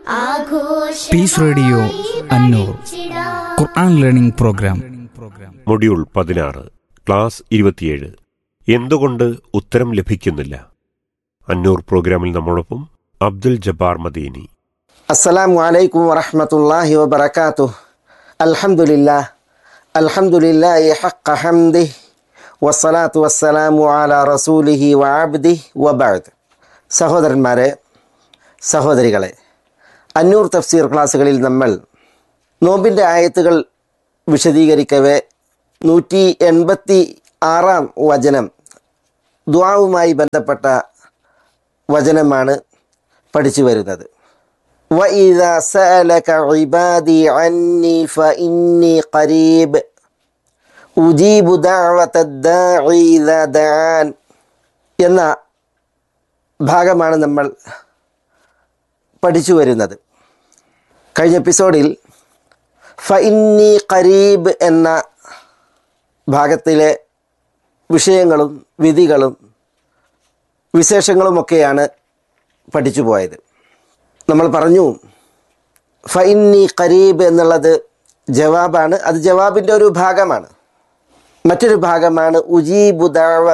Piece Radio Annoor Quran learning programme module പതിനാറ് class ഇരുപത്തിയേഴ് എന്തുകൊണ്ട് ഉത്തരം ലഭിക്കുന്നില്ല അന്നൂർ പ്രോഗ്രാമിൽ നമ്മളൊപ്പം അബ്ദുൽ ജബ്ബാർ മദീനി السلام عليكم ورحمة الله وبركاته الحمد لله الحمد لله حق حمده والصلاة والسلام على رسوله وعبده وبعد സഹോദരന്മാരെ സഹോദരികളെ അന്നൂർ തഫ്സീർ ക്ലാസ്സുകളിൽ നമ്മൾ നോമ്പിൻ്റെ ആയത്തുകൾ വിശദീകരിക്കവേ നൂറ്റി എൺപത്തി ആറാം വചനം ദ്വാവുമായി ബന്ധപ്പെട്ട വചനമാണ് പഠിച്ചു വരുന്നത് وإذا سألك عبادي عني فإني قريب أجيب دعوة الداعي إذا دعان എന്ന ഭാഗമാണ് നമ്മൾ പഠിച്ചു വരുന്നത് കഴിഞ്ഞ എപ്പിസോഡിൽ ഫഇന്നി ഖരീബ് എന്ന ഭാഗത്തിലെ വിഷയങ്ങളും വിധികളും വിശേഷങ്ങളുമൊക്കെയാണ് പഠിച്ചു പോയത് നമ്മൾ പറഞ്ഞു ഫൈന്നി ഖരീബ് എന്നുള്ളത് ജവാബാണ് അത് ജവാബിൻ്റെ ഒരു ഭാഗമാണ് മറ്റൊരു ഭാഗമാണ് ഉജീബു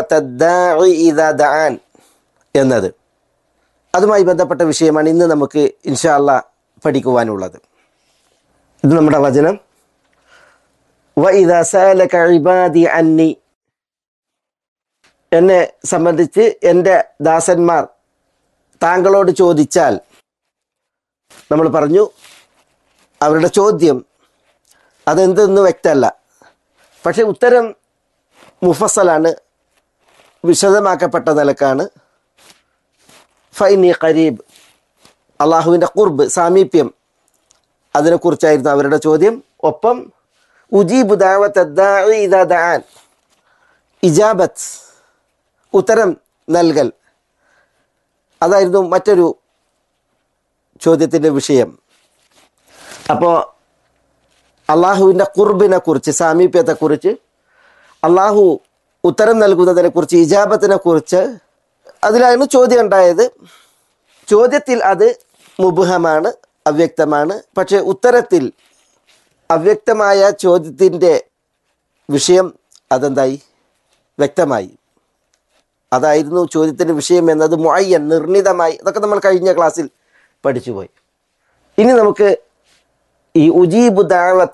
ദാൻ എന്നത് അതുമായി ബന്ധപ്പെട്ട വിഷയമാണ് ഇന്ന് നമുക്ക് ഇൻഷാല്ല പഠിക്കുവാനുള്ളത് ഇത് നമ്മുടെ വചനം വ ഇദാ സഅലക ഇബാദി അന്നി എന്നെ സംബന്ധിച്ച് എൻ്റെ ദാസന്മാർ താങ്കളോട് ചോദിച്ചാൽ നമ്മൾ പറഞ്ഞു അവരുടെ ചോദ്യം അതെന്തെന്ന് വ്യക്തമല്ല പക്ഷെ ഉത്തരം മുഫസലാണ് വിശദമാക്കപ്പെട്ട നിലക്കാണ് ഫൈനി ഖരീബ് അള്ളാഹുവിൻ്റെ കുർബ് സാമീപ്യം അതിനെക്കുറിച്ചായിരുന്നു അവരുടെ ചോദ്യം ഒപ്പം ഉജീബ് ദാൻ ഇജാബത്ത് ഉത്തരം നൽകൽ അതായിരുന്നു മറ്റൊരു ചോദ്യത്തിൻ്റെ വിഷയം അപ്പോൾ അള്ളാഹുവിൻ്റെ കുർബിനെ കുറിച്ച് സാമീപ്യത്തെക്കുറിച്ച് അള്ളാഹു ഉത്തരം നൽകുന്നതിനെക്കുറിച്ച് ഇജാബത്തിനെ കുറിച്ച് അതിലായിരുന്നു ചോദ്യം ഉണ്ടായത് ചോദ്യത്തിൽ അത് മുബുഹമാണ് അവ്യക്തമാണ് പക്ഷേ ഉത്തരത്തിൽ അവ്യക്തമായ ചോദ്യത്തിൻ്റെ വിഷയം അതെന്തായി വ്യക്തമായി അതായിരുന്നു ചോദ്യത്തിൻ്റെ വിഷയം എന്നത് മുഅയ്യൻ നിർണിതമായി അതൊക്കെ നമ്മൾ കഴിഞ്ഞ ക്ലാസ്സിൽ പഠിച്ചുപോയി ഇനി നമുക്ക് ഈ ഉജീബു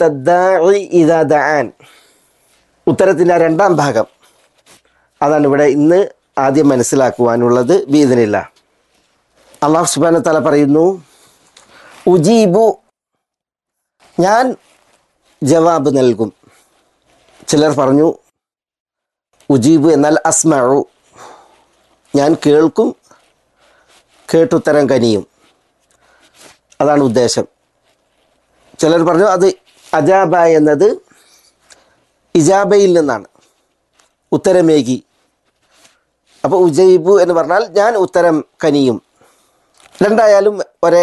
ദാൻ ഉത്തരത്തിൻ്റെ ആ രണ്ടാം ഭാഗം അതാണ് ഇവിടെ ഇന്ന് ആദ്യം മനസ്സിലാക്കുവാനുള്ളത് ബീദനില്ല അള്ളാഹു സുബാന തല പറയുന്നു ഉജീബു ഞാൻ ജവാബ് നൽകും ചിലർ പറഞ്ഞു ഉജീബു എന്നാൽ അസ്മഴു ഞാൻ കേൾക്കും കേട്ടുത്തരം കനിയും അതാണ് ഉദ്ദേശം ചിലർ പറഞ്ഞു അത് അജാബ എന്നത് ഇജാബയിൽ നിന്നാണ് ഉത്തരമേകി അപ്പോൾ ഉജൈബു എന്ന് പറഞ്ഞാൽ ഞാൻ ഉത്തരം കനിയും രണ്ടായാലും ഒരേ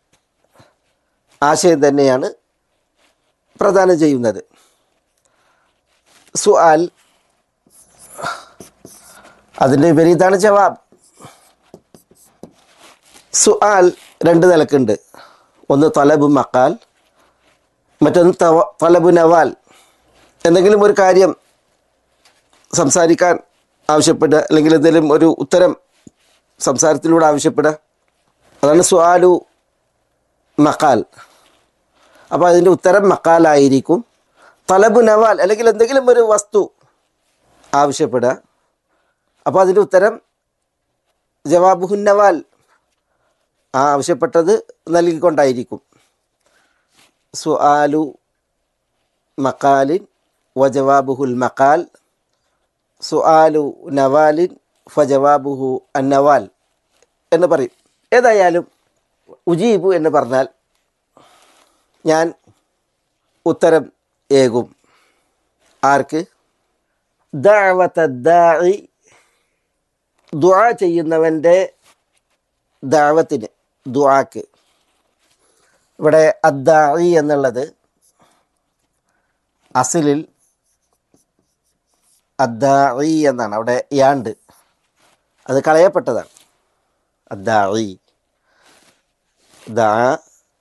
ആശയം തന്നെയാണ് പ്രദാനം ചെയ്യുന്നത് സുആൽ അതിൻ്റെ വിപരീതമാണ് ജവാബ് സുആൽ രണ്ട് നിലക്കുണ്ട് ഒന്ന് തലബു മക്കാൽ മറ്റൊന്ന് തവ തലബു നവാൽ എന്തെങ്കിലും ഒരു കാര്യം സംസാരിക്കാൻ ആവശ്യപ്പെടുക അല്ലെങ്കിൽ എന്തെങ്കിലും ഒരു ഉത്തരം സംസാരത്തിലൂടെ ആവശ്യപ്പെടുക അതാണ് സുആലു മക്കാൽ അപ്പോൾ അതിൻ്റെ ഉത്തരം മക്കാലായിരിക്കും തലബു നവാൽ അല്ലെങ്കിൽ എന്തെങ്കിലും ഒരു വസ്തു ആവശ്യപ്പെടുക അപ്പോൾ അതിൻ്റെ ഉത്തരം ജവാബുഹുന്നവാൽ ആ ആവശ്യപ്പെട്ടത് നൽകിക്കൊണ്ടായിരിക്കും സുആലു മക്കാലിൻ വജവാബുഹുൽ മക്കാൽ സുആലു നവാലിൻ ഫജവാബുഹു അന്നവാൽ എന്ന് പറയും ഏതായാലും ഉജീബു എന്ന് പറഞ്ഞാൽ ഞാൻ ഉത്തരം ഏകും ആർക്ക് ദാവത്തദ്ദാഇ ദുആ ചെയ്യുന്നവൻ്റെ ദാവത്തിന് ദുആക്ക് ഇവിടെ അദ്ദാഇ എന്നുള്ളത് അസിലിൽ അദ്ദാഇ എന്നാണ് അവിടെ യാണ്ട് അത് കളയപ്പെട്ടതാണ് അദ്ദാഇ ദാ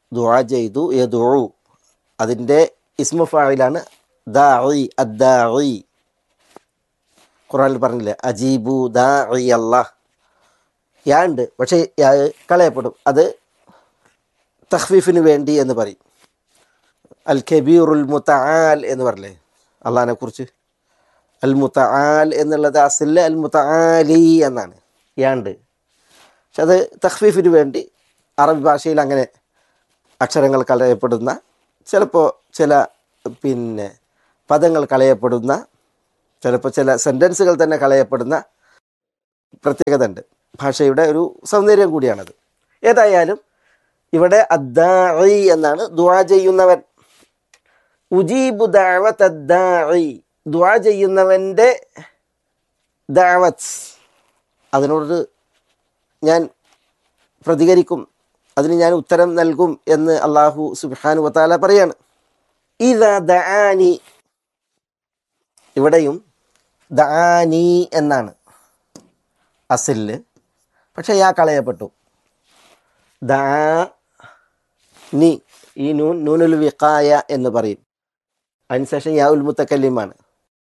ദുആ ചെയ്തു യദുഉ അതിൻ്റെ ഇസ്മു ഫായിലാണ് ദാഇ അദ്ദാഇ ഖുറാനിൽ പറഞ്ഞില്ലേ അജീബു ദാഇ അല്ലാഹ് യാ ഉണ്ട് പക്ഷേ യാ കളയപ്പെടും അത് തഖ്ഫീഫിന് വേണ്ടി എന്ന് പറയും അൽ കബീറുൽ മുത്തആൽ എന്ന് പറഞ്ഞില്ലേ അള്ളഹാനെ കുറിച്ച് അൽ മുത്തആൽ എന്നുള്ളത് അസില് അൽ മുത്തആലി എന്നാണ് യാണ്ട് പക്ഷെ അത് തഖ്ഫീഫിന് വേണ്ടി അറബി ഭാഷയിൽ അങ്ങനെ അക്ഷരങ്ങൾ കളയപ്പെടുന്ന ചിലപ്പോൾ ചില പിന്നെ പദങ്ങൾ കളയപ്പെടുന്ന ചിലപ്പോൾ ചില സെൻറ്റൻസുകൾ തന്നെ കളയപ്പെടുന്ന പ്രത്യേകത ഉണ്ട് ഭാഷയുടെ ഒരു സൗന്ദര്യം കൂടിയാണത് ഏതായാലും ഇവിടെ അദ്ദാഇ എന്നാണ് ദുആ ചെയ്യുന്നവൻ ഉജീബു ദഅവത്ത് അദ്ദാഇ ദുആ ചെയ്യുന്നവൻ്റെ ദഅവത്ത് അതിനോട് ഞാൻ പ്രതികരിക്കും അതിന് ഞാൻ ഉത്തരം നൽകും എന്ന് അള്ളാഹു സുബ്ഹാനു വതാല പറയാണ് ഇതാ ദആനി ഇവിടെയും ദആനി എന്നാണ് അസില് പക്ഷെ യാ കളയപ്പെട്ടു ദാ നി ഈ നൂൻ നൂനുൽ വിഖായ എന്ന് പറയും അതിനുശേഷം യാ ഉൽ മുത്തക്കല്ലിമാണ്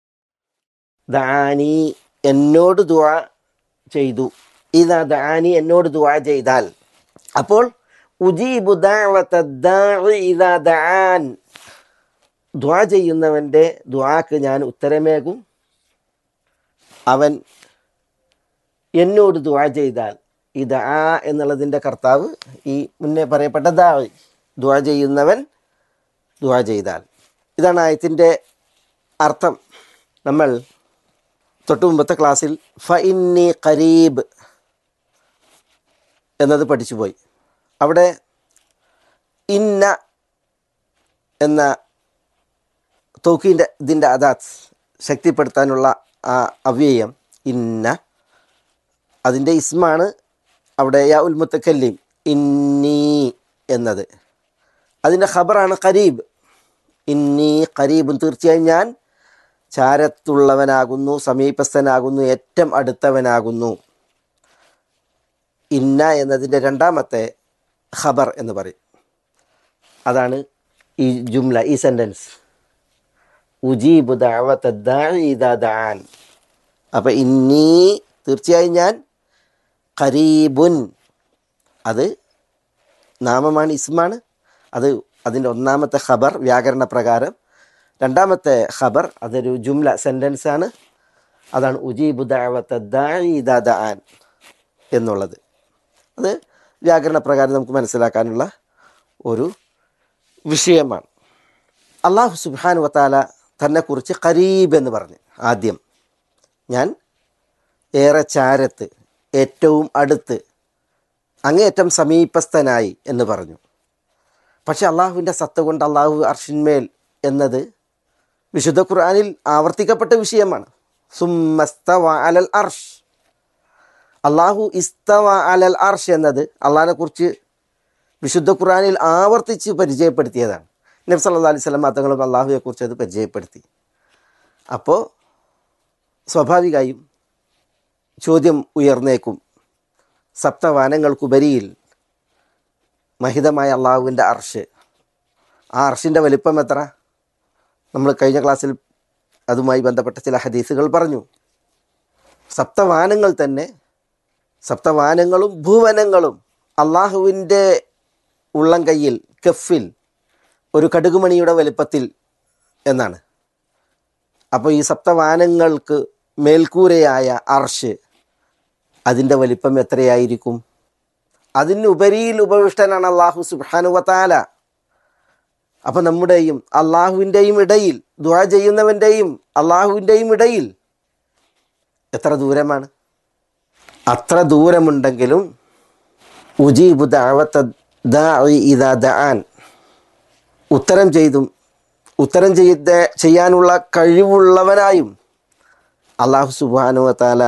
ദാനി എന്നോട് ദുആ ചെയ്തു ഇതാ ദാനി എന്നോട് ദുആ ചെയ്താൽ അപ്പോൾ ഉജീബു ദഅവത ദാഇ ഇദാ ദആൻ ദുആ ചെയ്യുന്നവൻ്റെ ദുആക്ക് ഞാൻ ഉത്തരമേകും അവൻ എന്നോട് ദുആ ചെയ്താൽ ഈ ദആ എന്നുള്ളതിൻ്റെ കർത്താവ് ഈ മുന്നേ പറയപ്പെട്ട ദാഇ ദുആ ചെയ്യുന്നവൻ ദുആ ചെയ്താൽ ഇതാണ് ആയത്തിൻ്റെ അർത്ഥം നമ്മൾ തൊട്ടു മുമ്പത്തെ ക്ലാസ്സിൽ ഫ ഇന്നി ഖരീബ് എന്നത് പഠിച്ചുപോയി അവിടെ ഇന്ന എന്ന തൗക്കീൻ്റെ ഇതിൻ്റെ അദാത്ത് ശക്തിപ്പെടുത്താനുള്ള ആ അവ്യയം ഇന്ന അതിൻ്റെ ഇസ്മാണ് അവിടെ യാ ഉൽ മുത്തക്കല്ലിം ഇന്നി എന്നത് അതിൻ്റെ ഖബറാണ് ഖരീബ് ഇന്നി ഖരീബും തീർച്ചയായും ഞാൻ ചാരത്തുള്ളവനാകുന്നു സമീപസ്ഥനാകുന്നു ഏറ്റവും അടുത്തവനാകുന്നു ഇന്ന എന്നതിൻ്റെ രണ്ടാമത്തെ ഖബർ എന്ന് പറയും അതാണ് ഈ ജുംല ഈ സെൻറ്റൻസ് ഉജീബു ദഅവത ദാഇ ഇദാ ദആൻ അപ്പം ഇന്നീ തീർച്ചയായും ഞാൻ ഖരീബുൻ അത് നാമമാണ് ഇസ്മാണ് അത് അതിൻ്റെ ഒന്നാമത്തെ ഖബർ വ്യാകരണ പ്രകാരം രണ്ടാമത്തെ ഖബർ അതൊരു ജുംല സെൻറ്റൻസ് ആണ് അതാണ് ഉജീബു ദഅവത ദാഇ ഇദാ ദആൻ എന്നുള്ളത് അത് വ്യാകരണ പ്രകാരം നമുക്ക് മനസ്സിലാക്കാനുള്ള ഒരു വിഷയമാണ് അള്ളാഹു സുബാനു വത്താല തന്നെക്കുറിച്ച് ഖരീബ് എന്ന് പറഞ്ഞു ആദ്യം ഞാൻ ഏറെ ചാരത്ത് ഏറ്റവും അടുത്ത് അങ്ങേയറ്റം സമീപസ്ഥനായി എന്ന് പറഞ്ഞു പക്ഷെ അള്ളാഹുവിൻ്റെ സത്ത കൊണ്ട് അള്ളാഹു അർഷിന്മേൽ എന്നത് വിശുദ്ധ ഖുർആനിൽ ആവർത്തിക്കപ്പെട്ട വിഷയമാണ് സുമ്മസ്തവ അലൽ അർഷ് അള്ളാഹു ഇസ്തവ അലൽ അർഷ് എന്നത് അള്ളാഹിനെ കുറിച്ച് വിശുദ്ധ ഖുർആനിൽ ആവർത്തിച്ച് പരിചയപ്പെടുത്തിയതാണ് നബി സല്ലാ അലൈഹി സ്വലം തങ്ങളും അള്ളാഹുവെ കുറിച്ച് അത് പരിചയപ്പെടുത്തി അപ്പോൾ സ്വാഭാവികമായും ചോദ്യം ഉയർന്നേക്കും സപ്തവാനങ്ങൾക്കുപരിയിൽ മഹിതമായ അള്ളാഹുവിൻ്റെ അർഷ് ആ അർഷിൻ്റെ വലിപ്പം എത്ര നമ്മൾ കഴിഞ്ഞ ക്ലാസ്സിൽ അതുമായി ബന്ധപ്പെട്ട ചില ഹദീസുകൾ പറഞ്ഞു സപ്തവാനങ്ങൾ തന്നെ സപ്തവാനങ്ങളും ഭുവനങ്ങളും അള്ളാഹുവിൻ്റെ ഉള്ളം കയ്യിൽ കഫിൽ ഒരു കടുകുമണിയുടെ വലിപ്പത്തിൽ എന്നാണ് അപ്പോൾ ഈ സപ്തവാനങ്ങൾക്ക് മേൽക്കൂരയായ അർഷ് അതിൻ്റെ വലിപ്പം എത്രയായിരിക്കും അതിനുപരിയിൽ ഉപവിഷ്ടനാണ് അള്ളാഹു സുബാനുവത്താല അപ്പം നമ്മുടെയും അള്ളാഹുവിൻ്റെയും ഇടയിൽ ദുആ ചെയ്യുന്നവൻ്റെയും അള്ളാഹുവിൻ്റെയും ഇടയിൽ എത്ര ദൂരമാണ് അത്ര ദൂരമുണ്ടെങ്കിലും ഉജീബു ദഅവത്ത ദാഇ ഇദാ ദആൻ ഉത്തരം ചെയ്തും ഉത്തരം ചെയ്ത ചെയ്യാനുള്ള കഴിവുള്ളവനായും അള്ളാഹു സുബാനുവത്താല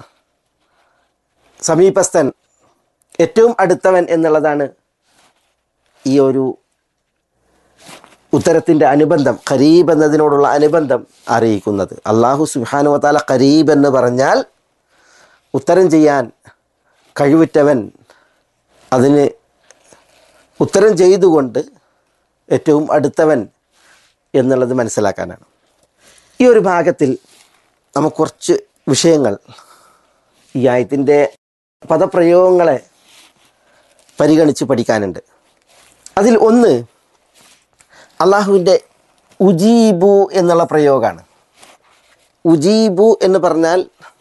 സമീപസ്ഥൻ ഏറ്റവും അടുത്തവൻ എന്നുള്ളതാണ് ഈ ഒരു ഉത്തരത്തിൻ്റെ അനുബന്ധം ഖരീബ് എന്നതിനോടുള്ള അനുബന്ധം അറിയിക്കുന്നത് അള്ളാഹു സുബാനുവത്താല ഖരീബ് എന്ന് പറഞ്ഞാൽ ഉത്തരം ചെയ്യാൻ കഴിവുറ്റവൻ അതിന് ഉത്തരം ചെയ്തുകൊണ്ട് ഏറ്റവും അടുത്തവൻ എന്നുള്ളത് മനസ്സിലാക്കാനാണ് ഈ ഒരു ഭാഗത്തിൽ നമുക്ക് കുറച്ച് വിഷയങ്ങൾ ഈ ആയത്തിൻ്റെ പദപ്രയോഗങ്ങളെ പരിഗണിച്ച് പഠിക്കാനുണ്ട് അതിൽ ഒന്ന് അള്ളാഹുവിൻ്റെ ഉജീബു എന്നുള്ള പ്രയോഗമാണ് ഉജീബു എന്ന് പറഞ്ഞാൽ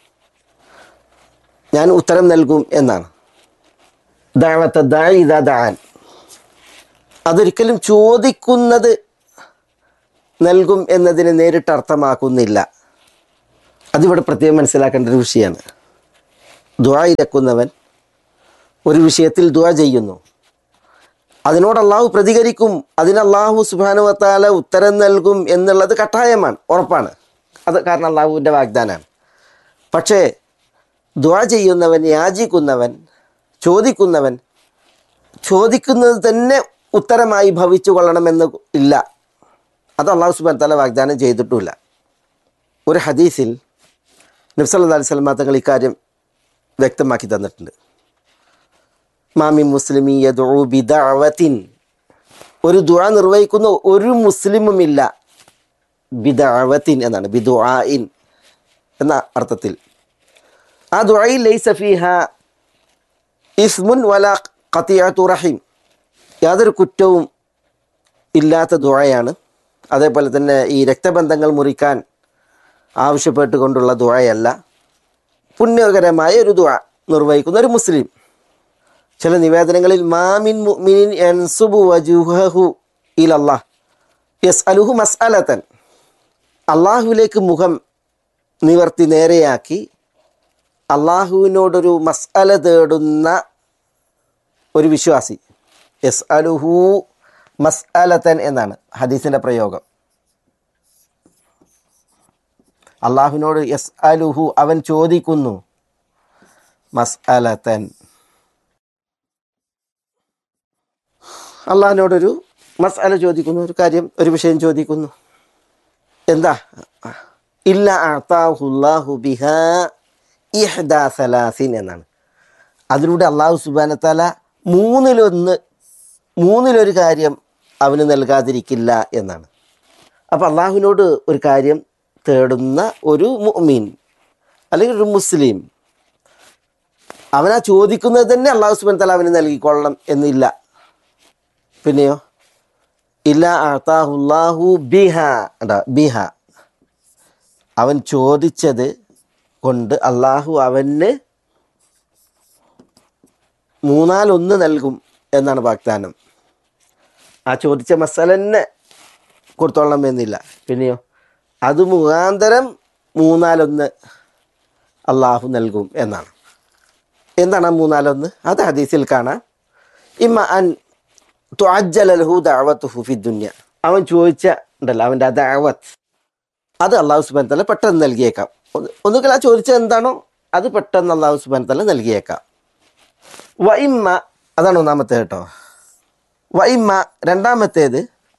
ഞാൻ ഉത്തരം നൽകും എന്നാണ് ദാവത്ത ദായിദ ദാൻ അതൊരിക്കലും ചോദിക്കുന്നത് നൽകും എന്നതിന് നേരിട്ട് അർത്ഥമാക്കുന്നില്ല അതിവിടെ പ്രത്യേകം മനസ്സിലാക്കേണ്ട ഒരു വിഷയമാണ് ദുആ ഇരക്കുന്നവൻ ഒരു വിഷയത്തിൽ ദുആ ചെയ്യുന്നു അതിനോട് അള്ളാഹു പ്രതികരിക്കും അതിന് അള്ളാഹു സുബാനുവത്താല ഉത്തരം നൽകും എന്നുള്ളത് കട്ടായമാണ് ഉറപ്പാണ് അത് കാരണം അള്ളാഹുവിൻ്റെ വാഗ്ദാനമാണ് പക്ഷേ ദ്വാ ചെയ്യുന്നവൻ യാചിക്കുന്നവൻ ചോദിക്കുന്നവൻ ചോദിക്കുന്നത് തന്നെ ഉത്തരമായി ഭവിച്ചു കൊള്ളണമെന്ന് ഇല്ല അത് അള്ളാഹു സുബാൻ തല വാഗ്ദാനം ചെയ്തിട്ടുമില്ല ഒരു ഹദീസിൽ നബ്സല്ലാ അലൈഹി സ്വലമാ തങ്ങൾ ഇക്കാര്യം വ്യക്തമാക്കി തന്നിട്ടുണ്ട് മാമി മുസ്ലിമി യദുഉ ബിദഅവത്തിൻ ഒരു ദുആ നിർവഹിക്കുന്ന ഒരു മുസ്ലിമുമില്ല ബിദഅവത്തിൻ എന്നാണ് ബിദുആഇൻ എന്ന അർത്ഥത്തിൽ ആ ദുആയിൽ ലൈസ ഫീഹ ഇസ്മുൻ വല ഖതിയത്തു റഹീം യാതൊരു കുറ്റവും ഇല്ലാത്ത ദുആയാണ് അതേപോലെ തന്നെ ഈ രക്തബന്ധങ്ങൾ മുറിക്കാൻ ആവശ്യപ്പെട്ടുകൊണ്ടുള്ള ദുആയല്ല പുണ്യകരമായ ഒരു ദുആ നിർവഹിക്കുന്ന ഒരു മുസ്ലിം ചില നിവേദനങ്ങളിൽ മാമിൻ മുഅ്മിനിൻ യൻസുബു വജുഹഹു ഇലല്ലാഹ് യസ്അലുഹു മസ്അലതൻ അള്ളാഹുവിലേക്ക് മുഖം നിവർത്തി നേരെയാക്കി അള്ളാഹുവിനോടൊരു മസ്അല തേടുന്ന ഒരു വിശ്വാസി യസ് അലുഹു മസ്അലത്തൻ എന്നാണ് ഹദീസിൻ്റെ പ്രയോഗം അള്ളാഹുവിനോട് യസ് അലുഹു അവൻ ചോദിക്കുന്നു മസ്അലത്തൻ അള്ളാഹിനോടൊരു മസ്അല ചോദിക്കുന്നു ഒരു കാര്യം ഒരു വിഷയം ചോദിക്കുന്നു എന്താ ഇല്ല അത്താഹുല്ലാഹു ബിഹ ഇഹ്ദാ സലാസിൻ എന്നാണ് അതിലൂടെ അള്ളാഹു സുബാനത്താല മൂന്നിലൊന്ന് മൂന്നിലൊരു കാര്യം അവന് നൽകാതിരിക്കില്ല എന്നാണ് അപ്പോൾ അള്ളാഹുവിനോട് ഒരു കാര്യം തേടുന്ന ഒരു മുഅ്മിൻ അല്ലെങ്കിൽ ഒരു മുസ്ലിം അവനാ ചോദിക്കുന്നത് തന്നെ അള്ളാഹു സുബാൻ തല അവന് നൽകിക്കൊള്ളണം എന്നില്ല പിന്നെയോ ഇല്ല അത്താഹുല്ലാഹു ബിഹ ഉണ്ടാ ബിഹ അവൻ ചോദിച്ചത് കൊണ്ട് അള്ളാഹു അവന് മൂന്നാലൊന്ന് നൽകും എന്നാണ് വാഗ്ദാനം ആ ചോദിച്ച മസാല തന്നെ കൊടുത്തോളണം എന്നില്ല പിന്നെയോ അത് മുഖാന്തരം മൂന്നാലൊന്ന് അള്ളാഹു നൽകും എന്നാണ് എന്താണ് ആ മൂന്നാലൊന്ന് അത് ഹദീസിൽ കാണാം ഇമ്മ അൻ തുഅജ്ജലഹു ദഅവത്തുഹു ഫി ദുനിയ അവൻ ചോദിച്ച ഉണ്ടല്ലോ അവൻ്റെ ആ ദഅവത്ത് അത് അള്ളാഹു സുബാൻ തല പെട്ടെന്ന് നൽകിയേക്കാം ഒന്ന് ഒന്നുകിൽ ആ ചോദിച്ചത് എന്താണോ അത് പെട്ടെന്ന് അള്ളാഹു സുബാൻ തല നൽകിയേക്കാം വൈമ്മ അതാണ് ഒന്നാമത്തെ കേട്ടോ വൈമ്മ രണ്ടാമത്തേത്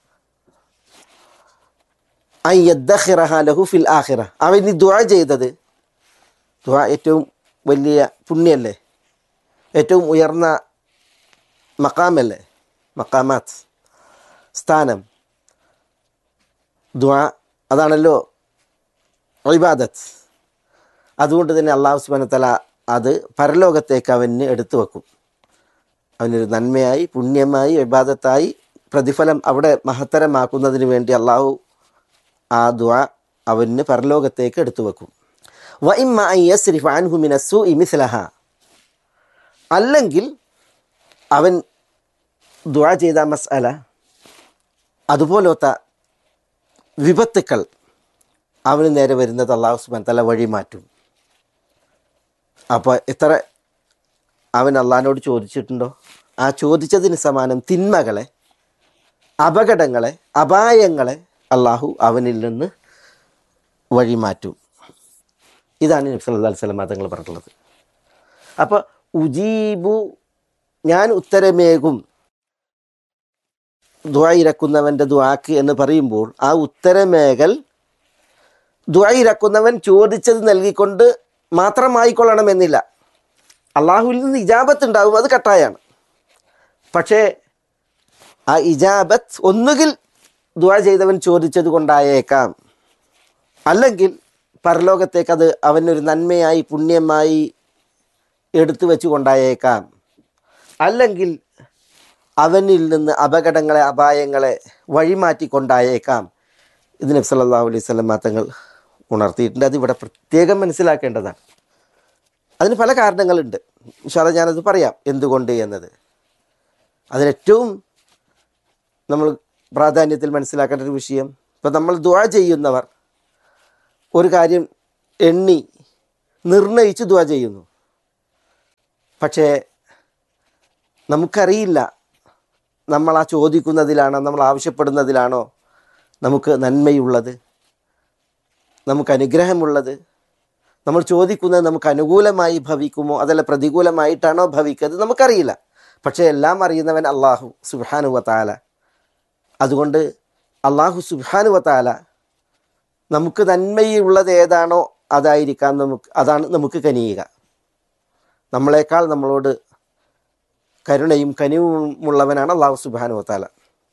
ലഹു ഫിൽ ആഖിറ അവൻ ഈ ദുആ ചെയ്തത് ദുആ ഏറ്റവും വലിയ പുണ്യല്ലേ ഏറ്റവും ഉയർന്ന മക്കാമല്ലേ മക്കാമാത്ത് സ്ഥാനം ദുആ അതാണല്ലോ ഇബാദത്ത് അതുകൊണ്ട് തന്നെ അള്ളാഹു സുബാന തല അത് പരലോകത്തേക്ക് അവന് എടുത്തു വെക്കും അവനൊരു നന്മയായി പുണ്യമായി ഇബാദത്തായി പ്രതിഫലം അവിടെ മഹത്തരമാക്കുന്നതിന് വേണ്ടി അള്ളാഹു ആ ദുആ അവന് പരലോകത്തേക്ക് എടുത്തു വെക്കും വ ഇമ്മ അൻ യസ്രിഫ് അൻഹു മിന സൂഇ മിസ്ലഹ അല്ലെങ്കിൽ അവൻ ദുആ ചെയ്ത മസ്അല അതുപോലത്തെ വിപത്തുക്കൾ അവന് നേരെ വരുന്നത് അള്ളാഹു സുബാൻ തല വഴി മാറ്റും അപ്പോൾ എത്ര അവൻ അള്ളഹാനോട് ചോദിച്ചിട്ടുണ്ടോ ആ ചോദിച്ചതിന് സമാനം തിന്മകളെ അപകടങ്ങളെ അപായങ്ങളെ അള്ളാഹു അവനിൽ നിന്ന് വഴിമാറ്റും ഇതാണ് നബി സല്ലല്ലാഹു അലൈഹി വസല്ലം തങ്ങൾ പറഞ്ഞിട്ടുള്ളത് അപ്പോൾ ഉജീബു ഞാൻ ഉത്തരമേകും ദുആ ഇരക്കുന്നവൻ്റെ ദുആക്ക് എന്ന് പറയുമ്പോൾ ആ ഉത്തരമേകൽ ദുആ ഇരക്കുന്നവൻ ചോദിച്ചത് നൽകിക്കൊണ്ട് മാത്രമായിക്കൊള്ളണമെന്നില്ല അള്ളാഹുവിൽ നിന്ന് ഇജാബത്ത് ഉണ്ടാവും അത് കട്ടായാണ് പക്ഷേ ആ ഇജാബത്ത് ഒന്നുകിൽ ദുആ ചെയ്തവൻ ചോദിച്ചത് കൊണ്ടായേക്കാം അല്ലെങ്കിൽ പരലോകത്തേക്ക് അത് അവനൊരു നന്മയായി പുണ്യമായി എടുത്തു വെച്ച് കൊണ്ടായേക്കാം അല്ലെങ്കിൽ അവനിൽ നിന്ന് അപകടങ്ങളെ അപായങ്ങളെ വഴിമാറ്റിക്കൊണ്ടായേക്കാം ഇത് നബി സല്ലല്ലാഹു അലൈഹി വസല്ലം തങ്ങൾ ഉണർത്തിയിട്ടുണ്ട് അത് ഇവിടെ പ്രത്യേകം മനസ്സിലാക്കേണ്ടതാണ് അതിന് പല കാരണങ്ങളുണ്ട് ഇൻഷാല്ല ഞാനത് പറയാം എന്തുകൊണ്ട് എന്നത് അതിലേറ്റവും നമ്മൾ പ്രാധാന്യത്തിൽ മനസ്സിലാക്കേണ്ട ഒരു വിഷയം ഇപ്പം നമ്മൾ ദുആ ചെയ്യുന്നവർ ഒരു കാര്യം എണ്ണി നിർണയിച്ച് ദുആ ചെയ്യുന്നു പക്ഷേ നമുക്കറിയില്ല നമ്മൾ ആ ചോദിക്കുന്നതിലാണോ നമ്മൾ ആവശ്യപ്പെടുന്നതിലാണോ നമുക്ക് നന്മയുള്ളത് നമുക്ക് അനുഗ്രഹമുള്ളത് നമ്മൾ ചോദിക്കുന്നത് നമുക്ക് അനുകൂലമായി ഭവിക്കുമോ അതല്ല പ്രതികൂലമായിട്ടാണോ ഭവിക്കുന്നത് നമുക്കറിയില്ല പക്ഷേ എല്ലാം അറിയുന്നവൻ അള്ളാഹു സുബാനു വത്താല അതുകൊണ്ട് അള്ളാഹു സുബാനു വത്താല നമുക്ക് നന്മയുള്ളത് ഏതാണോ അതായിരിക്കാം നമുക്ക് അതാണ് നമുക്ക് കനിയുക നമ്മളെക്കാൾ നമ്മളോട് കരുണയും കനിവുമുള്ളവനാണ് അള്ളാഹു സുബാനു വത്താല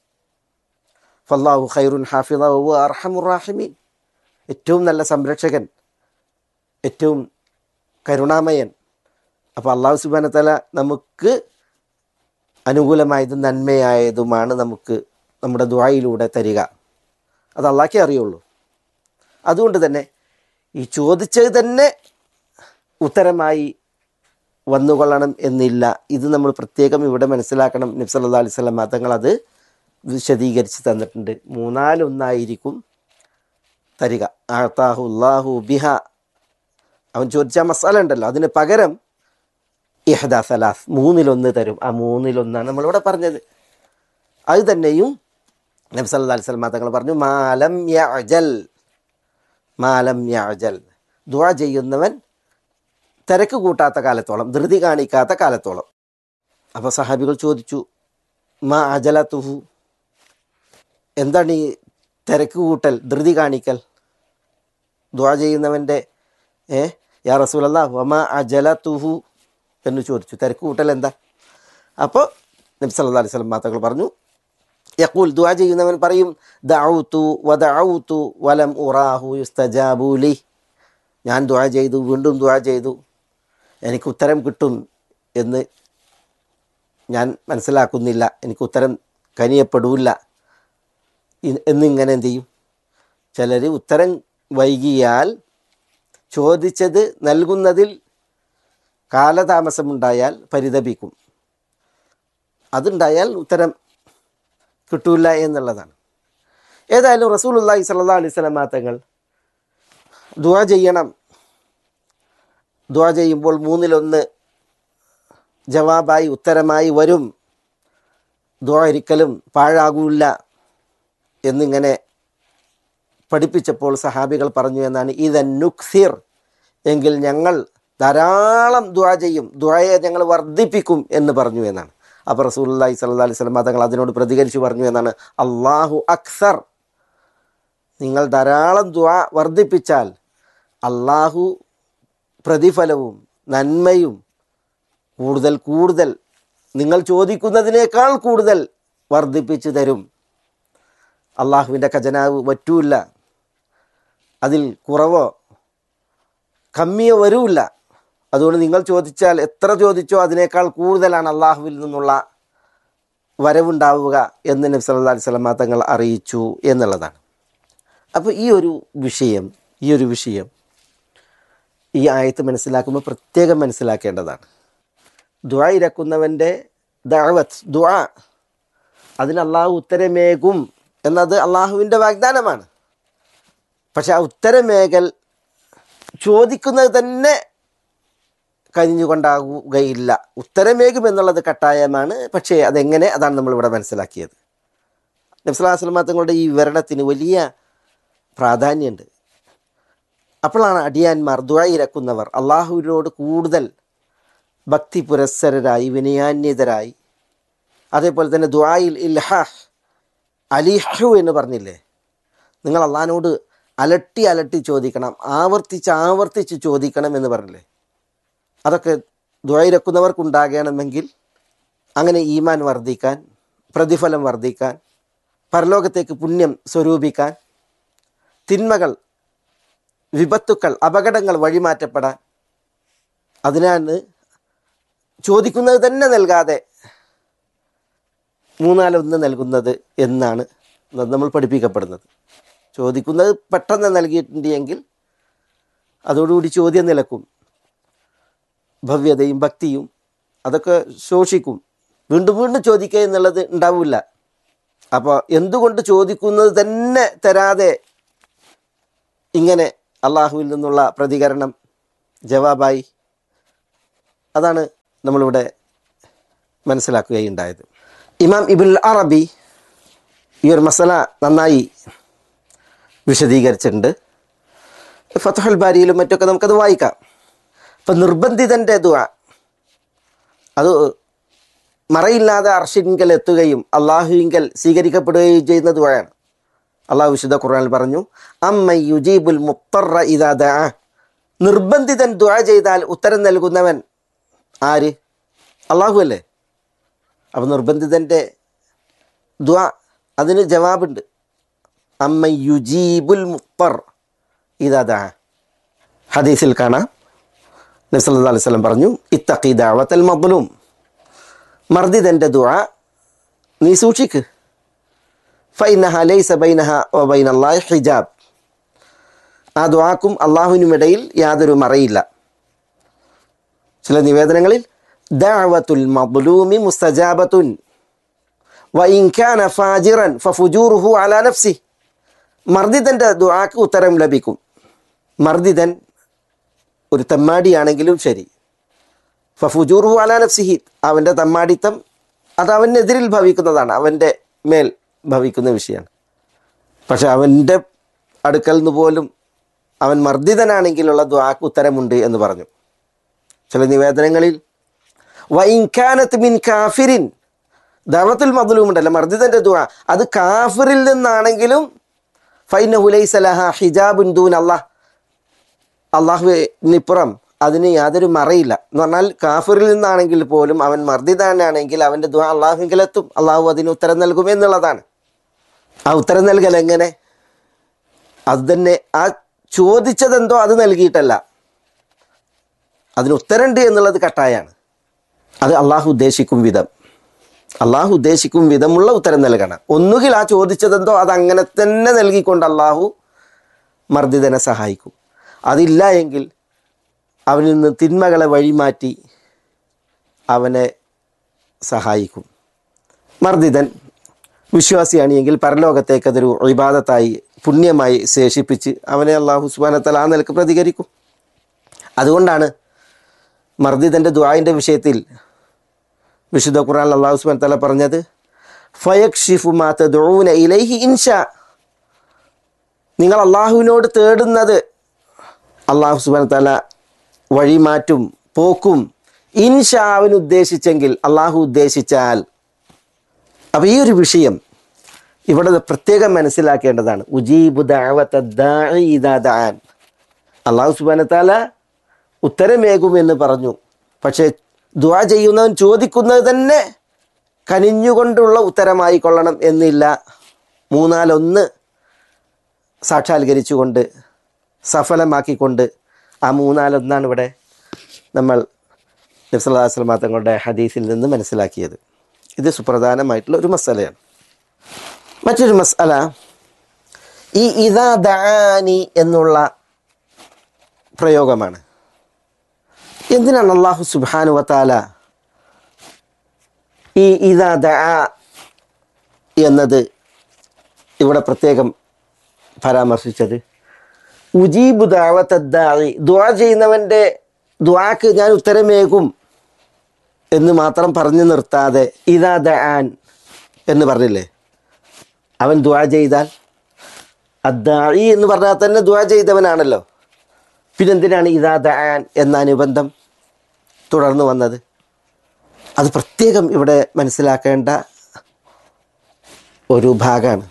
ഫല്ലാഹു ഖൈറുൻ ഹാഫിദ അർഹമുറാഹിമീൻ ഏറ്റവും നല്ല സംരക്ഷകൻ ഏറ്റവും കരുണാമയൻ അപ്പോൾ അള്ളാഹു സുബാന തല നമുക്ക് അനുകൂലമായതും നന്മയായതുമാണ് നമുക്ക് നമ്മുടെ ദ്വായിലൂടെ തരിക അത് അള്ളാഹ്ക്കേ അറിയുള്ളൂ അതുകൊണ്ട് തന്നെ ഈ ചോദിച്ചത് തന്നെ ഉത്തരമായി വന്നുകൊള്ളണം എന്നില്ല ഇത് നമ്മൾ പ്രത്യേകം ഇവിടെ മനസ്സിലാക്കണം നബ്സല്ലാ അലൈഹി സ്വലം തങ്ങൾ അത് വിശദീകരിച്ച് തന്നിട്ടുണ്ട് മൂന്നാലൊന്നായിരിക്കും തരിക ആത്താഹു അള്ളാഹു ബിഹ അവൻ ചോദിച്ച മസാല ഉണ്ടല്ലോ അതിന് പകരം ഇഹദ സലാസ് മൂന്നിലൊന്ന് തരും ആ മൂന്നിലൊന്നാണ് നമ്മളിവിടെ പറഞ്ഞത് അത് തന്നെയും നബി സല്ലല്ലാഹു അലൈഹി വസല്ലം തങ്ങൾ പറഞ്ഞു മാലം യഅജൽ മാലം യഅജൽ ദുആ ചെയ്യുന്നവൻ തിരക്ക് കൂട്ടാത്ത കാലത്തോളം ധൃതി കാണിക്കാത്ത കാലത്തോളം അപ്പോൾ സഹാബികൾ ചോദിച്ചു മാ അജലത്തുഹു എന്താണ് ഈ തിരക്ക് കൂട്ടൽ ധൃതി കാണിക്കൽ ദുആ ചെയ്യുന്നവൻ്റെ ഏ യാ റസൂലല്ല വമ അജലത്തുഹു എന്ന് ചോദിച്ചു തിരക്ക് കൂട്ടൽ എന്താ അപ്പോൾ നബി സല്ലല്ലാഹു അലൈഹി വസല്ലം തങ്ങൾ പറഞ്ഞു യഖൂൽ ദുആ ചെയ്യുന്നവൻ പറയും ദഅഉതു വദഅഉതു വലം ഉറാഹു യുസ്തജാബു ലി ഞാൻ ദുആ ചെയ്തു വീണ്ടും ദുആ ചെയ്തു എനിക്ക് ഉത്തരം കിട്ടും എന്ന് ഞാൻ മനസ്സിലാക്കുന്നില്ല എനിക്ക് ഉത്തരം കനിയപ്പെടില്ല എന്നിങ്ങനെ എന്ത് ചെയ്യും ചിലർ ഉത്തരം വൈകിയാൽ ചോദിച്ചത് നൽകുന്നതിൽ കാലതാമസമുണ്ടായാൽ പരിതപിക്കും അതുണ്ടായാൽ ഉത്തരം കിട്ടൂല എന്നുള്ളതാണ് ഏതായാലും റസൂലുള്ളാഹി സ്വല്ലല്ലാഹു അലൈഹി വസല്ലം തങ്ങൾ ദുആ ചെയ്യണം ദുആ ചെയ്യുമ്പോൾ മൂന്നിലൊന്ന് ജവാബായി ഉത്തരമായി വരും ദുആ ഒരിക്കലും പാഴാകൂല എന്നിങ്ങനെ പഠിപ്പിച്ചപ്പോൾ സഹാബികൾ പറഞ്ഞു എന്നാണ് ഇതൻ നുക്സിർ എങ്കിൽ ഞങ്ങൾ ധാരാളം ദുആ ചെയ്യും ദുആയെ ഞങ്ങൾ വർദ്ധിപ്പിക്കും എന്ന് പറഞ്ഞു എന്നാണ് അപ്പോൾ റസൂലുള്ളാഹി സ്വല്ലല്ലാഹി അലൈഹി വസല്ലം തങ്ങൾ അതിനോട് പ്രതികരിച്ചു പറഞ്ഞു എന്നാണ് അള്ളാഹു അക്സർ നിങ്ങൾ ധാരാളം ദുആ വർദ്ധിപ്പിച്ചാൽ അള്ളാഹു പ്രതിഫലവും നന്മയും കൂടുതൽ കൂടുതൽ നിങ്ങൾ ചോദിക്കുന്നതിനേക്കാൾ കൂടുതൽ വർദ്ധിപ്പിച്ചു തരും അള്ളാഹുവിൻ്റെ ഖജനാവ് വറ്റൂല്ല അതിൽ കുറവോ കമ്മിയോ വരൂല്ല അതുകൊണ്ട് നിങ്ങൾ ചോദിച്ചാൽ എത്ര ചോദിച്ചോ അതിനേക്കാൾ കൂടുതലാണ് അള്ളാഹുവിൽ നിന്നുള്ള വരവുണ്ടാവുക എന്ന് നബി സല്ലല്ലാഹു അലൈഹി വസല്ലം തങ്ങൾ അറിയിച്ചു എന്നുള്ളതാണ് അപ്പോൾ ഈ ഒരു വിഷയം ഈ ഒരു വിഷയം ഈ ആയത്ത് മനസ്സിലാക്കുമ്പോൾ പ്രത്യേകം മനസ്സിലാക്കേണ്ടതാണ് ദുആ ഇരക്കുന്നവൻ്റെ ദഅവത്ത് ദുആ അതിന് അള്ളാഹു ഉത്തരമേകും എന്നത് അള്ളാഹുവിൻ്റെ വാഗ്ദാനമാണ് പക്ഷെ ആ ഉത്തരമേകൽ ചോദിക്കുന്നത് തന്നെ കഴിഞ്ഞുകൊണ്ടാകുകയില്ല ഉത്തരമേകും എന്നുള്ളത് കട്ടായമാണ് പക്ഷേ അതെങ്ങനെ അതാണ് നമ്മളിവിടെ മനസ്സിലാക്കിയത് നബ്സലാസ്ലമ തങ്ങളുടെ ഈ വിവരണത്തിന് വലിയ പ്രാധാന്യമുണ്ട് അപ്പോഴാണ് അടിയാന്മാർ ദുഴയിരക്കുന്നവർ അള്ളാഹുവിനോട് കൂടുതൽ ഭക്തി പുരസ്സരരായി വിനയാന്യതരായി അതേപോലെ തന്നെ ദുആയിൽ ഇൽഹാഹ് അലിഹു എന്ന് പറഞ്ഞില്ലേ നിങ്ങൾ അള്ളഹാനോട് അലട്ടി അലട്ടി ചോദിക്കണം ആവർത്തിച്ച് ആവർത്തിച്ച് ചോദിക്കണം എന്ന് പറഞ്ഞില്ലേ അതൊക്കെ ദ്വൈരക്കുന്നവർക്കുണ്ടാകണമെങ്കിൽ അങ്ങനെ ഈമാൻ വർദ്ധിക്കാൻ പ്രതിഫലം വർദ്ധിക്കാൻ പരലോകത്തേക്ക് പുണ്യം സ്വരൂപിക്കാൻ തിന്മകൾ വിപത്തുക്കൾ അപകടങ്ങൾ വഴിമാറ്റപ്പെടാൻ അതിനാണ് ചോദിക്കുന്നത് തന്നെ നൽകാതെ മൂന്നാലൊന്ന് നൽകുന്നത് എന്നാണ് നമ്മൾ പഠിപ്പിക്കപ്പെടുന്നത് ചോദിക്കുന്നത് പെട്ടെന്ന് നൽകിയിട്ടുണ്ടെങ്കിൽ അതോടുകൂടി ചോദ്യം നിലക്കും ഭവ്യതയും ഭക്തിയും അതൊക്കെ ശോഷിക്കും വീണ്ടും വീണ്ടും ചോദിക്കുക എന്നുള്ളത് ഉണ്ടാവില്ല അപ്പോൾ എന്തുകൊണ്ട് ചോദിക്കുന്നത് തന്നെ തരാതെ ഇങ്ങനെ അള്ളാഹുവിൽ നിന്നുള്ള പ്രതികരണം ജവാബായി അതാണ് നമ്മളിവിടെ മനസ്സിലാക്കുകയുണ്ടായത് ഇമാം ഇബുൽ അറബി ഈ ഒരു മസല നന്നായി വിശദീകരിച്ചിട്ടുണ്ട് ഫത്തുഹൽ ബാരിയിലും മറ്റൊക്കെ നമുക്കത് വായിക്കാം അപ്പം നിർബന്ധിതൻ്റെ ദുവ അത് മറയില്ലാതെ അർഷിങ്കൽ എത്തുകയും അള്ളാഹുവിങ്കൽ സ്വീകരിക്കപ്പെടുകയും ചെയ്യുന്ന ദുവയാണ് അള്ളാഹു വിശുദ്ധ ഖുർആനിൽ പറഞ്ഞു അമ്മ യുജീബുൽ മുത്തറ ഇതാദ നിർബന്ധിതൻ ദുആ ചെയ്താൽ ഉത്തരം നൽകുന്നവൻ ആര് അള്ളാഹു അല്ലേ അപ്പം നിർബന്ധിതൻ്റെ ദുആ അതിന് ജവാബുണ്ട് അമ്മ യുജീബുൽ മുത്തർ ഇതാദ ഹദീസിൽ കാണാം നബി സല്ലല്ലാഹു അലൈഹി വസല്ലം പറഞ്ഞു ഇത്തഖി ദഅവത്തൽ മദ്ലൂം മർദിദൻ്റെ ദുആ നീ സൂക്ഷിക്ക് ഫൈനഹ ലൈസ ബൈനഹ വ ബൈനല്ലാഹി ഹിജാബ് ആ ദുആക്കും അള്ളാഹുവിനുമിടയിൽ യാതൊരു മറയില്ല ചില നിവേദനങ്ങളിൽ ദഅവത്തുൽ മദ്ലൂമി മുസ്തജാബത്തുൻ വ ഇൻ കാന ഫാജിറൻ ഫഫുജൂറുഹു അലാ നഫ്സി മർദിദൻ്റെ ദുആക്ക് ഉത്തരം ലഭിക്കും മർദിദൻ ഒരു തെമ്മാടിയാണെങ്കിലും ശരി ഫഫുജൂറുഹു അലാ നഫ്സിഹി അവൻ്റെ തമ്മാടിത്തം അത് അവനെതിരിൽ ഭവിക്കുന്നതാണ് അവൻ്റെ മേൽ ഭവിക്കുന്ന വിഷയമാണ് പക്ഷെ അവൻ്റെ അടുക്കൽ നിന്ന് പോലും അവൻ മർദ്ദിതനാണെങ്കിലുള്ള ദ്വാക്ക് ഉത്തരമുണ്ട് എന്ന് പറഞ്ഞു ചില നിവേദനങ്ങളിൽ വൈൻഖാനത്ത് മിൻ കാഫിരിൻ ദവത്തുൽ മദ്ലൂം ഉണ്ടല്ലോ മർദ്ദിതൻ്റെ ദ്വാ അത് കാഫിറിൽ നിന്നാണെങ്കിലും ഫൈന ഹുലൈസലഹ ഹിജാബുൻ ദൂൻ അള്ളാഹ് അള്ളാഹുവിനിപ്പുറം അതിന് യാതൊരു മറയില്ല എന്ന് പറഞ്ഞാൽ കാഫിറിൽ നിന്നാണെങ്കിൽ പോലും അവൻ മർദ്ദിതാനാണെങ്കിൽ അവൻ്റെ ദ്വാ അള്ളാഹുവിലെത്തും അള്ളാഹു അതിന് ഉത്തരം നൽകും എന്നുള്ളതാണ് ആ ഉത്തരം നൽകൽ എങ്ങനെ അത് തന്നെ ആ ചോദിച്ചതെന്തോ അത് നൽകിയിട്ടല്ല അതിന് ഉത്തരമുണ്ട് എന്നുള്ളത് കട്ടായാണ് അത് അള്ളാഹു ഉദ്ദേശിക്കും വിധം അള്ളാഹു ഉദ്ദേശിക്കും വിധമുള്ള ഉത്തരം നൽകണം ഒന്നുകിൽ ആ ചോദിച്ചതെന്തോ അത് അങ്ങനെ തന്നെ നൽകിക്കൊണ്ട് അള്ളാഹു മർദ്ദിതനെ സഹായിക്കും അതില്ല എങ്കിൽ അവനിൽ നിന്ന് തിന്മകളെ വഴിമാറ്റി അവനെ സഹായിക്കും മർദ്ദിതൻ വിശ്വാസിയാണ് എങ്കിൽ പരലോകത്തേക്ക് അതൊരു ഇബാദത്തായി പുണ്യമായി ശേഷിപ്പിച്ച് അവനെ അള്ളാഹു സുബാനത്തല ആ നിലക്ക് പ്രതികരിക്കും അതുകൊണ്ടാണ് മർദ്ദിതൻ്റെ ദ്വായിൻ്റെ വിഷയത്തിൽ വിശുദ്ധ ഖുർആൻ അള്ളാഹു സുബാൻ തല പറഞ്ഞത് ഫയക്ഷിഫു മാത്ത ദൂന ഇലൈഹി ഇൻഷാ നിങ്ങൾ അള്ളാഹുവിനോട് തേടുന്നത് അള്ളാഹു സുബാൻ തല വഴിമാറ്റും പോക്കും ഇൻഷാ അവൻ ഉദ്ദേശിച്ചെങ്കിൽ അള്ളാഹു ഉദ്ദേശിച്ചാൽ അപ്പോൾ ഈ ഒരു വിഷയം ഇവിടെ പ്രത്യേകം മനസ്സിലാക്കേണ്ടതാണ് ഉജീബു ദാൻ അള്ളാഹു സുബാനത്താല ഉത്തരമേകുമെന്ന് പറഞ്ഞു പക്ഷേ ദുആ ചെയ്യുന്നവൻ ചോദിക്കുന്നത് തന്നെ കനിഞ്ഞുകൊണ്ടുള്ള ഉത്തരമായി കൊള്ളണം എന്നില്ല മൂന്നാലൊന്ന് സാക്ഷാത്കരിച്ചുകൊണ്ട് സഫലമാക്കിക്കൊണ്ട് ആ മൂന്നാലൊന്നാണ് ഇവിടെ നമ്മൾ നബ്സല്ലാസ്ലമാ തങ്ങളുടെ ഹദീസിൽ നിന്ന് മനസ്സിലാക്കിയത് ഇത് സുപ്രധാനമായിട്ടുള്ള ഒരു മസലയാണ് മറ്റൊരു മസല ഈ ഇതാ ദാനി എന്നുള്ള പ്രയോഗമാണ് എന്തിനാണ് അള്ളാഹു സുബാനു വത്താല ഈ ഇതാ ദാ എന്നത് ഇവിടെ പ്രത്യേകം പരാമർശിച്ചത് ഉജീബു ദാവത്തദ്ദായി ദ്വാ ചെയ്യുന്നവൻ്റെ ദ്വാക്ക് ഞാൻ ഉത്തരമേകും എന്ന് മാത്രം പറഞ്ഞു നിർത്താതെ ഇതാ ദാൻ എന്ന് പറഞ്ഞില്ലേ അവൻ ദ്വാ ചെയ്താൽ അദ്ദായി എന്ന് പറഞ്ഞാൽ തന്നെ ദ്വാ ചെയ്തവനാണല്ലോ പിന്നെന്തിനാണ് ഇതാ ദാൻ എന്ന അനുബന്ധം തുടർന്ന് വന്നത് അത് പ്രത്യേകം ഇവിടെ മനസ്സിലാക്കേണ്ട ഒരു ഭാഗമാണ്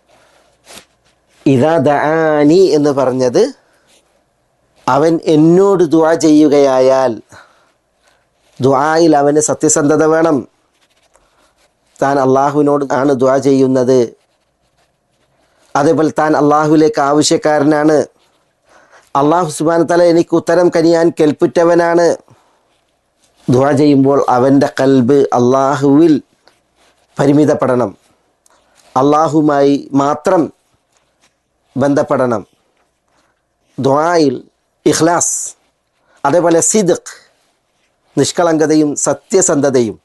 ഇതാ ദാനി എന്ന് പറഞ്ഞത് അവൻ എന്നോട് ദുആ ചെയ്യുകയായാൽ ദുആയിൽ അവന് സത്യസന്ധത വേണം താൻ അള്ളാഹുവിനോട് ആണ് ദ്വാ ചെയ്യുന്നത് അതേപോലെ താൻ അള്ളാഹുവിലേക്ക് ആവശ്യക്കാരനാണ് അള്ളാഹു സുബാന തല എനിക്ക് ഉത്തരം കനിയാൻ കെൽപ്പുറ്റവനാണ് ദ്വാ ചെയ്യുമ്പോൾ അവൻ്റെ കൽബ് അള്ളാഹുവിൽ പരിമിതപ്പെടണം അള്ളാഹുമായി മാത്രം ബന്ധപ്പെടണം ദ്വായിൽ ഇഖ്ലാസ് അതേപോലെ സിദ് നിഷ്കളങ്കതയും സത്യസന്ധതയും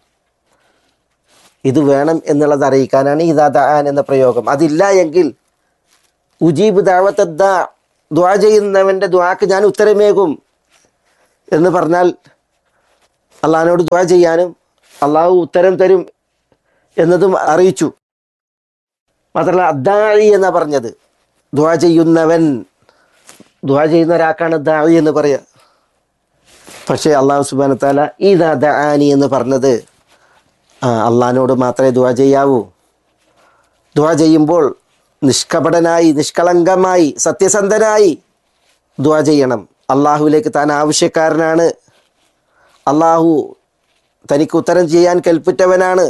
ഇത് വേണം എന്നുള്ളത് അറിയിക്കാനാണ് ഇതാദാൻ എന്ന പ്രയോഗം അതില്ല എങ്കിൽ ഉജീബ് ദാവത്തദ്ദ ദ്വാ ചെയ്യുന്നവൻ്റെ ദ്വാക്ക് ഞാൻ ഉത്തരമേകും എന്ന് പറഞ്ഞാൽ അള്ളഹാനോട് ദ്വാ ചെയ്യാനും അള്ളാഹു ഉത്തരം തരും എന്നതും അറിയിച്ചു മാത്രമല്ല അദ്ദാഴി എന്നാ പറഞ്ഞത് ദ്വാ ചെയ്യുന്നവൻ ദ്വാ ചെയ്യുന്ന ഒരാൾക്കാണ് ദാഴി എന്ന് പറയുക പക്ഷേ അള്ളാഹു സുബാന താല ഇതാ ദാനി എന്ന് പറഞ്ഞത് ആ അള്ളഹാനോട് മാത്രമേ ദ്വാ ചെയ്യാവൂ ദ്വാ ചെയ്യുമ്പോൾ നിഷ്കപടനായി നിഷ്കളങ്കമായി സത്യസന്ധനായി ദ്വാ ചെയ്യണം അള്ളാഹുവിലേക്ക് താൻ ആവശ്യക്കാരനാണ് അള്ളാഹു തനിക്ക് ഉത്തരം ചെയ്യാൻ കൽപ്പിറ്റവനാണ്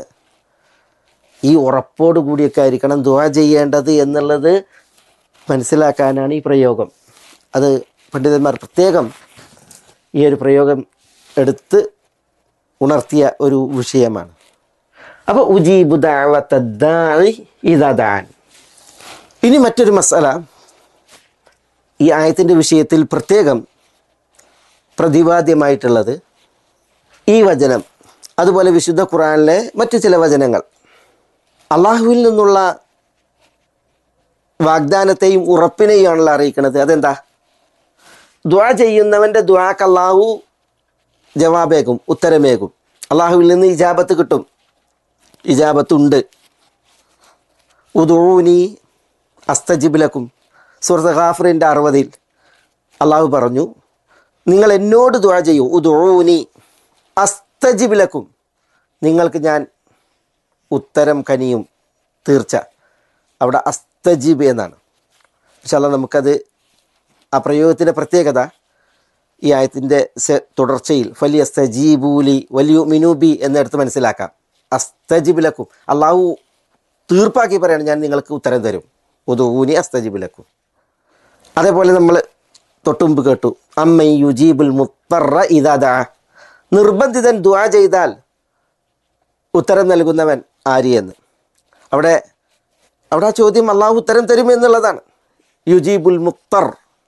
ഈ ഉറപ്പോടു കൂടിയൊക്കെ ആയിരിക്കണം ദ്വാ ചെയ്യേണ്ടത് എന്നുള്ളത് മനസ്സിലാക്കാനാണ് ഈ പ്രയോഗം അത് പണ്ഡിതന്മാർ പ്രത്യേകം ഈ ഒരു പ്രയോഗം എടുത്ത് ഉണർത്തിയ ഒരു വിഷയമാണ് അപ്പോൾ ഉജീബു ദാവത്തദ്ദാഇ ഇദാൻ ഇനി മറ്റൊരു മസാല ഈ ആയത്തിൻ്റെ വിഷയത്തിൽ പ്രത്യേകം പ്രതിപാദ്യമായിട്ടുള്ളത് ഈ വചനം അതുപോലെ വിശുദ്ധ ഖുറാനിലെ മറ്റു ചില വചനങ്ങൾ അള്ളാഹുവിൽ നിന്നുള്ള വാഗ്ദാനത്തെയും ഉറപ്പിനെയുമാണല്ലോ അറിയിക്കുന്നത് അതെന്താ ദ്വാ ചെയ്യുന്നവൻ്റെ ദ്വാക്ക് അള്ളാഹു ജവാബേകും ഉത്തരമേകും അള്ളാഹുവിൽ നിന്ന് ഇജാബത്ത് കിട്ടും ഇജാബത്തുണ്ട് ഉദൂനി അസ്തജിബിലക്കും സുഹൃത്ത് ഖാഫറിൻ്റെ അറുപതിൽ അള്ളാഹു പറഞ്ഞു നിങ്ങൾ എന്നോട് ദ്വാ ചെയ്യൂ ഉദൂനി അസ്തജിബിലക്കും നിങ്ങൾക്ക് ഞാൻ ഉത്തരം കനിയും തീർച്ച അവിടെ അസ്തജിബ് എന്നാണ് പക്ഷെ നമുക്കത് ആ പ്രയോഗത്തിൻ്റെ പ്രത്യേകത ഈ ആയത്തിൻ്റെ സെ- തുടർച്ചയിൽ വലിയ സജീബൂലി വലിയ മിനൂബി എന്നെടുത്ത് മനസ്സിലാക്കാം അസ്തജിബിലക്കും അള്ളാഹു തീർപ്പാക്കി പറയാണ് ഞാൻ നിങ്ങൾക്ക് ഉത്തരം തരും ഉദൂനി അസ്തജിബിലക്കും അതേപോലെ നമ്മൾ തൊട്ടുമുമ്പ് കേട്ടു അമ്മ യുജീബുൽ മുത്തറ ഇതാ നിർബന്ധിതൻ ദുആ ചെയ്താൽ ഉത്തരം നൽകുന്നവൻ ആര് എന്ന് അവിടെ അവിടെ ആ ചോദ്യം അള്ളാഹു ഉത്തരം തരും എന്നുള്ളതാണ് യുജീബുൽ മുക്തർ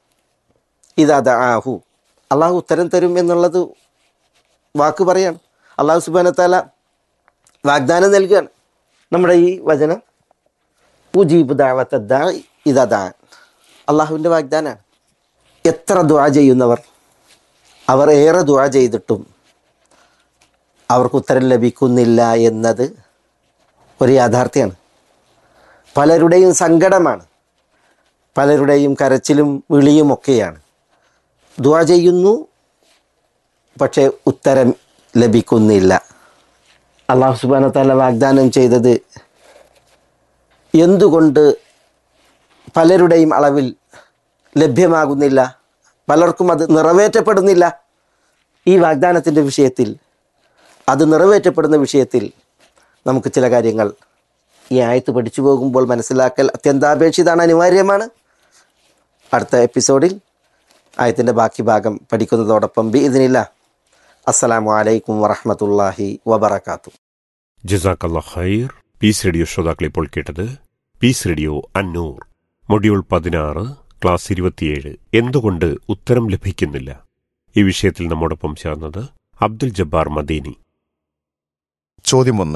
ഇതാ ആഹു അള്ളാഹു ഉത്തരം തരും എന്നുള്ളത് വാക്ക് പറയാണ് അള്ളാഹു സുബാനത്താല വാഗ്ദാനം നൽകുകയാണ് നമ്മുടെ ഈ വചനം ഉജീബ് ദാവത്ത ഇതാ ദാൻ അള്ളാഹുവിൻ്റെ വാഗ്ദാനാണ് എത്ര ദുആ ചെയ്യുന്നവർ അവർ ഏറെ ദുആ ചെയ്തിട്ടും അവർക്ക് ഉത്തരം ലഭിക്കുന്നില്ല എന്നത് ഒരു യാഥാർത്ഥ്യമാണ് പലരുടെയും സങ്കടമാണ് പലരുടെയും കരച്ചിലും വിളിയും ഒക്കെയാണ് ദുആ ചെയ്യുന്നു പക്ഷേ ഉത്തരം ലഭിക്കുന്നില്ല അള്ളാഹു സുബാന താല വാഗ്ദാനം ചെയ്തത് എന്തുകൊണ്ട് പലരുടെയും അളവിൽ ലഭ്യമാകുന്നില്ല പലർക്കും അത് നിറവേറ്റപ്പെടുന്നില്ല ഈ വാഗ്ദാനത്തിൻ്റെ വിഷയത്തിൽ അത് നിറവേറ്റപ്പെടുന്ന വിഷയത്തിൽ നമുക്ക് ചില കാര്യങ്ങൾ ഈ ആയത്ത് പഠിച്ചു പോകുമ്പോൾ മനസ്സിലാക്കൽ അത്യന്താപേക്ഷിതാണ് അനിവാര്യമാണ് അടുത്ത എപ്പിസോഡിൽ ആയത്തിൻ്റെ ബാക്കി ഭാഗം പഠിക്കുന്നതോടൊപ്പം ബി ഇതിനില്ല അസ്സലാമു അലൈക്കും വറഹമത്തല്ലാഹി വബർക്കാത്തു ജസാക്കല്ല ഖൈർ പീസ് റേഡിയോ ശ്രോതാക്കൾ ഇപ്പോൾ കേട്ടത് പീസ് റേഡിയോ അന്നൂർ മൊഡ്യൂൾ പതിനാറ് ക്ലാസ് ഇരുപത്തിയേഴ് എന്തുകൊണ്ട് ഉത്തരം ലഭിക്കുന്നില്ല ഈ വിഷയത്തിൽ നമ്മോടൊപ്പം ചേർന്നത് അബ്ദുൽ ജബ്ബാർ മദീനി ചോദ്യം ഒന്ന്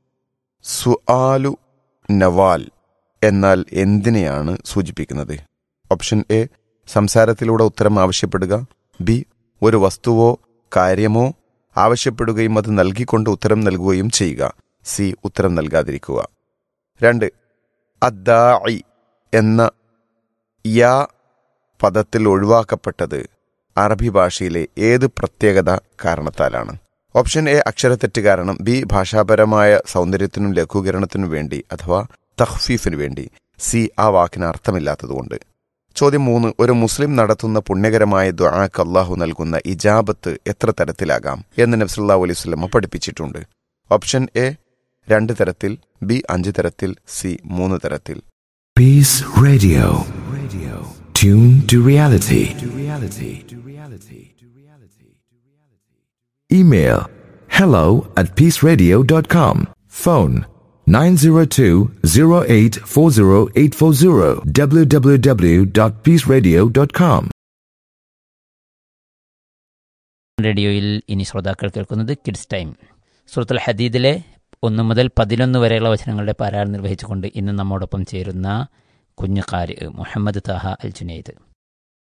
സുആലു നവാൽ എന്നാൽ എന്തിനെയാണ് സൂചിപ്പിക്കുന്നത് ഓപ്ഷൻ എ സംസാരത്തിലൂടെ ഉത്തരം ആവശ്യപ്പെടുക ബി ഒരു വസ്തുവോ കാര്യമോ ആവശ്യപ്പെടുകയും അത് നൽകിക്കൊണ്ട് ഉത്തരം നൽകുകയും ചെയ്യുക സി ഉത്തരം നൽകാതിരിക്കുക രണ്ട് അദ്ദാഇ എന്ന യാ പദത്തിൽ ഒഴിവാക്കപ്പെട്ടത് അറബി ഭാഷയിലെ ഏത് പ്രത്യേകത കാരണത്താലാണ് ഓപ്ഷൻ എ അക്ഷരത്തെറ്റ് കാരണം ബി ഭാഷാപരമായ സൗന്ദര്യത്തിനും ലഘൂകരണത്തിനും വേണ്ടി അഥവാ തഹ്ഫീഫിനു വേണ്ടി സി ആ വാക്കിന് അർത്ഥമില്ലാത്തതുകൊണ്ട് ചോദ്യം മൂന്ന് ഒരു മുസ്ലിം നടത്തുന്ന പുണ്യകരമായ ദുആക്ക് അള്ളാഹു നൽകുന്ന ഇജാബത്ത് എത്ര തരത്തിലാകാം എന്ന് നബ്സല്ലാ അലൈഹി സ്വലമ പഠിപ്പിച്ചിട്ടുണ്ട് ഓപ്ഷൻ എ രണ്ട് തരത്തിൽ ബി അഞ്ച് തരത്തിൽ സി മൂന്ന് തരത്തിൽ Peace Radio. Radio. Tune to reality. To reality. To reality. To reality. Email hello at peaceradio.com. Phone 902-0840840 www.peaceradio.com. റേഡിയോയിൽ ഇനി ശ്രോതാക്കൾ കേൾക്കുന്നത് കിഡ്സ് ടൈം സുഹൃത്തുൽ ഹദീദിലെ ഒന്ന് മുതൽ പതിനൊന്ന് വരെയുള്ള വചനങ്ങളുടെ പാരായണം നിർവഹിച്ചുകൊണ്ട് ഇന്ന് നമ്മോടൊപ്പം ചേരുന്ന കുഞ്ഞുകാരി മുഹമ്മദ് താഹ അൽ ജുനൈദ്